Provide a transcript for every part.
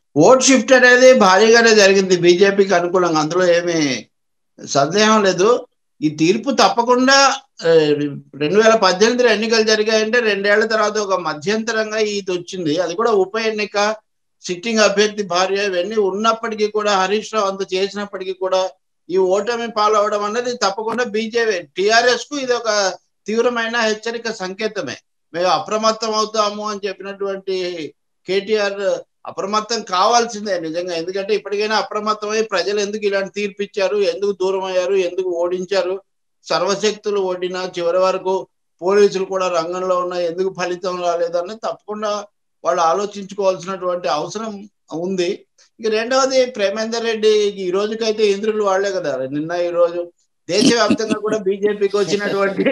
vote shift అనేది భారీగానే జరిగింది బీజేపీకి అనుకూలంగా అందులో ఏమీ సందేహం లేదు ఈ తీర్పు తప్పకుండా ఆ, రెండు వేల పద్దెనిమిదిలో ఎన్నికలు జరిగాయంటే రెండేళ్ల తర్వాత ఒక మధ్యంతరంగా ఇది వచ్చింది అది కూడా ఉప ఎన్నిక సిట్టింగ్ అభ్యర్థి భార్య ఇవన్నీ ఉన్నప్పటికీ కూడా హరీష్ రావు అంత చేసినప్పటికీ కూడా ఈ ఓటమి పాలవడం అన్నది తప్పకుండా బీజేపీ టిఆర్ఎస్ కు ఇది ఒక తీవ్రమైన హెచ్చరిక సంకేతమే మేము అప్రమత్తం అవుతాము అని చెప్పినటువంటి కేటీఆర్ అప్రమత్తం కావాల్సిందే నిజంగా ఎందుకంటే ఇప్పటికైనా అప్రమత్తమై ప్రజలు ఎందుకు ఇలాంటి తీర్పు ఇచ్చారు ఎందుకు దూరం అయ్యారు ఎందుకు ఓడించారు సర్వశక్తులు ఓడినా చివరి వరకు పోలీసులు కూడా రంగంలో ఉన్న ఎందుకు ఫలితం రాలేదని తప్పకుండా వాళ్ళు ఆలోచించుకోవాల్సినటువంటి అవసరం ఉంది ఇక రెండవది ప్రేమేందర్ రెడ్డి ఈ రోజుకైతే ఇంద్రులు వాళ్లే కదా నిన్న ఈ రోజు దేశవ్యాప్తంగా కూడా బీజేపీకి వచ్చినటువంటి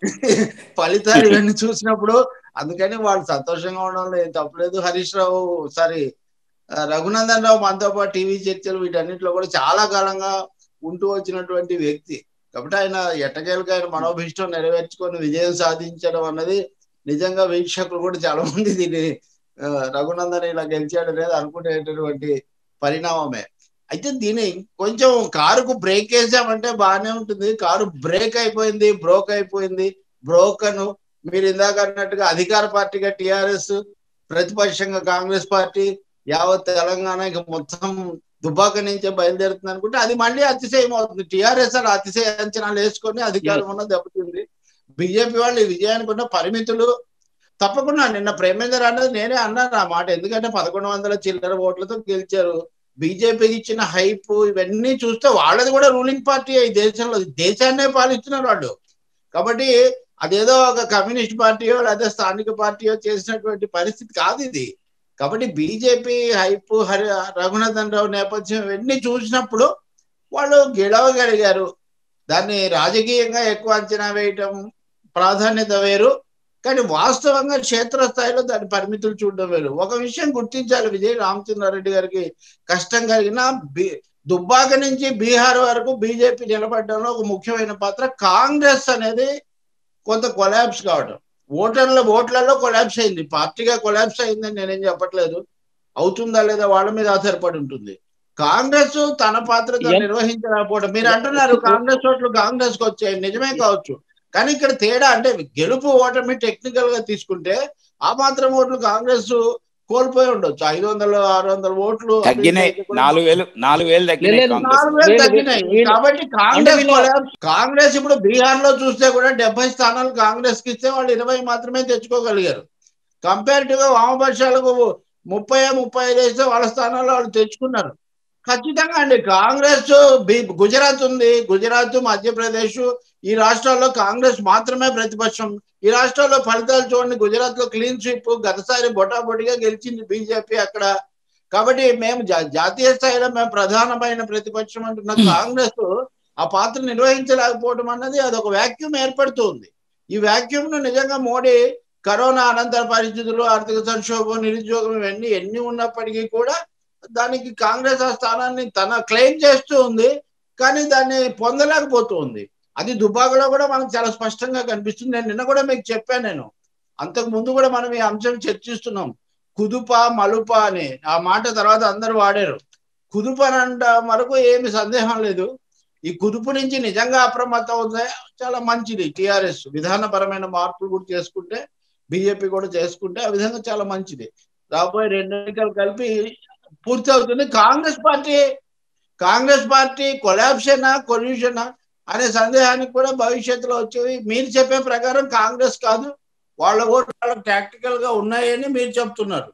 ఫలితాలు ఇవన్నీ చూసినప్పుడు అందుకని వాళ్ళు సంతోషంగా ఉండడంలో ఏం తప్పలేదు హరీష్ రావు సారీ ఆ, రఘునందన్ రావు మనతో పాటు టీవీ చర్చలు వీటన్నిటిలో కూడా చాలా కాలంగా ఉంటూ వచ్చినటువంటి వ్యక్తి కాబట్టి ఆయన ఎట్టకేలకు ఆయన మనోభిష్టం నెరవేర్చుకొని విజయం సాధించడం అన్నది నిజంగా వీక్షకులు కూడా చాలా మంది దీన్ని ఆ, రఘునందన్ ఇలా గెలిచాడు అనేది అనుకునేటటువంటి పరిణామమే అయితే దీని కొంచెం కారుకు బ్రేక్ వేసామంటే బాగానే ఉంటుంది కారు బ్రేక్ అయిపోయింది బ్రోక్ అయిపోయింది బ్రోకను మీరు ఇందాక అన్నట్టుగా అధికార పార్టీగా టిఆర్ఎస్ ప్రతిపక్షంగా కాంగ్రెస్ పార్టీ యావత్ తెలంగాణ ఇక మొత్తం దుబ్బాక నుంచే బయలుదేరుతుంది అనుకుంటే అది మళ్ళీ అతిశయం అవుతుంది టిఆర్ఎస్ అలా అతిశయ అంచనాలు వేసుకొని అధికారం ఉన్న దెబ్బతింది బీజేపీ వాళ్ళు ఈ విజయానికి ఉన్న పరిమితులు తప్పకుండా నిన్న ప్రేమేందర్ అన్నది నేనే అన్నాను ఆ మాట ఎందుకంటే పదకొండు వందల చిల్లర ఓట్లతో గెలిచారు బీజేపీకి ఇచ్చిన హైప్ ఇవన్నీ చూస్తే వాళ్ళది కూడా రూలింగ్ పార్టీ ఈ దేశంలో దేశాన్నే పాలిస్తున్నారు వాళ్ళు కాబట్టి అదేదో ఒక కమ్యూనిస్ట్ పార్టీయో లేదా స్థానిక పార్టీయో చేసినటువంటి పరిస్థితి కాదు ఇది కాబట్టి బీజేపీ హైప్ హరి రఘునందన్ రావు నేపథ్యం ఇవన్నీ చూసినప్పుడు వాళ్ళు గెలవగలిగారు దాన్ని రాజకీయంగా ఎక్కువ అంచనా వేయటం ప్రాధాన్యత వేరు కానీ వాస్తవంగా క్షేత్రస్థాయిలో దాని పరిమితులు చూడడం వేరు ఒక విషయం గుర్తించాలి విజయ్ రామచంద్రారెడ్డి గారికి కష్టం కలిగిన బి- దుబ్బాక నుంచి బీహార్ వరకు బీజేపీ నిలబడడంలో ఒక ముఖ్యమైన పాత్ర కాంగ్రెస్ అనేది కొంత కొలాబ్స్ కావడం ఓటర్ల ఓట్లలో కొలాబ్స్ అయింది పార్టీగా కొలాబ్స్ అయిందని నేనేం చెప్పట్లేదు అవుతుందా లేదా వాళ్ళ మీద ఆధారపడి ఉంటుంది కాంగ్రెస్ తన పాత్ర తను ఎన్- నిర్వహించలేకపోవడం మీరు అంటున్నారు కాంగ్రెస్ ఓట్లు కాంగ్రెస్ కు వచ్చాయి నిజమే కావచ్చు కానీ ఇక్కడ తేడా అంటే గెలుపు ఓటమి టెక్నికల్ గా తీసుకుంటే ఆ మాత్రం ఓట్లు కాంగ్రెస్ కోల్పోయి ఉండొచ్చు ఐదు వందలు ఆరు వందల ఓట్లు తగ్గినాయి నాలుగు వేలు నాలుగు వేలు తగ్గినాయి లేదు, కాంగ్రెస్ నాలుగు వేలు వీళ్ళు- తగ్గినాయి వీళ్ళు- కాబట్టి కాంగ్రెస్ వీళ్ళు- collapse- కాంగ్రెస్ ఇప్పుడు బీహార్ లో చూస్తే కూడా డెబ్బై స్థానాలు కాంగ్రెస్ కి ఇస్తే వాళ్ళు ఇరవై మాత్రమే తెచ్చుకోగలిగారు కంపారిటివ్ గా వామపక్షాలకు ముప్పై ముప్పై ఐదు వేస్తే వాళ్ళ స్థానాల్లో వాళ్ళు తెచ్చుకున్నారు ఖచ్చితంగా అండి కాంగ్రెస్ బి- గుజరాత్ ఉంది గుజరాత్ మధ్యప్రదేశ్ ఈ రాష్ట్రాల్లో కాంగ్రెస్ మాత్రమే ప్రతిపక్షం ఈ రాష్ట్రాల్లో ఫలితాలు చూడండి గుజరాత్ లో క్లీన్ స్వీప్ గతసారి బొటాబొటిగా గెలిచింది బీజేపీ అక్కడ కాబట్టి మేము జా- జాతీయ స్థాయిలో మేము ప్రధానమైన ప్రతిపక్షం అంటున్న కాంగ్రెస్ ఆ పాత్ర నిర్వహించలేకపోవడం అన్నది అదొక వాక్యూమ్ ఏర్పడుతుంది ఈ వాక్యూమ్ ను నిజంగా మోడీ కరోనా అనంతర పరిస్థితులు ఆర్థిక సంక్షోభం నిరుద్యోగం ఇవన్నీ ఎన్ని ఉన్నప్పటికీ కూడా దానికి కాంగ్రెస్ ఆ స్థానాన్ని తన క్లెయిమ్ చేస్తూ ఉంది కానీ దాన్ని పొందలేకపోతూ ఉంది అది దుబ్బాకలో కూడా మనకు చాలా స్పష్టంగా కనిపిస్తుంది నేను నిన్న కూడా మీకు చెప్పాను నేను అంతకు ముందు కూడా మనం ఈ అంశం చర్చిస్తున్నాం కుదుప మలుప అని ఆ మాట తర్వాత అందరూ వాడారు కుదుప అనంట వరకు ఏమి సందేహం లేదు ఈ కుదుపు నుంచి నిజంగా అప్రమత్తం అవుతుంది చాలా మంచిది టిఆర్ఎస్ విధానపరమైన మార్పులు కూడా చేసుకుంటే బీజేపీ కూడా చేసుకుంటే ఆ విధంగా చాలా మంచిది రాబోయే రెండు ఎన్నికలు కలిపి పూర్తి అవుతుంది కాంగ్రెస్ పార్టీ కాంగ్రెస్ పార్టీ కొలాప్షనా కొల్యూషనా అనే సందేహానికి కూడా భవిష్యత్తులో వచ్చేది మీరు చెప్పే ప్రకారం కాంగ్రెస్ కాదు వాళ్ళ ఓట్లు వాళ్ళకి టాక్టికల్ గా ఉన్నాయని మీరు చెప్తున్నారు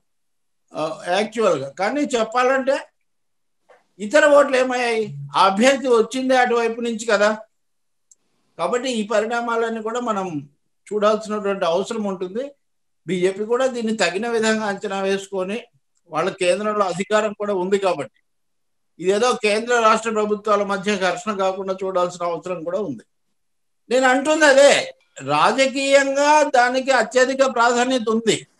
యాక్చువల్ గా కానీ చెప్పాలంటే ఇతర ఓట్లు ఏమయ్యాయి ఆ అభ్యర్థి వచ్చిందే అటువైపు నుంచి కదా కాబట్టి ఈ పరిణామాలన్నీ కూడా మనం చూడాల్సినటువంటి అవసరం ఉంటుంది బీజేపీ కూడా దీన్ని తగిన విధంగా అంచనా వేసుకొని వాళ్ళ కేంద్రంలో అధికారం కూడా ఉంది కాబట్టి ఇదేదో కేంద్ర రాష్ట్ర ప్రభుత్వాల మధ్య ఘర్షణ కాకుండా చూడాల్సిన అవసరం కూడా ఉంది నేను అంటుంది అదే రాజకీయంగా దానికి అత్యధిక ప్రాధాన్యత ఉంది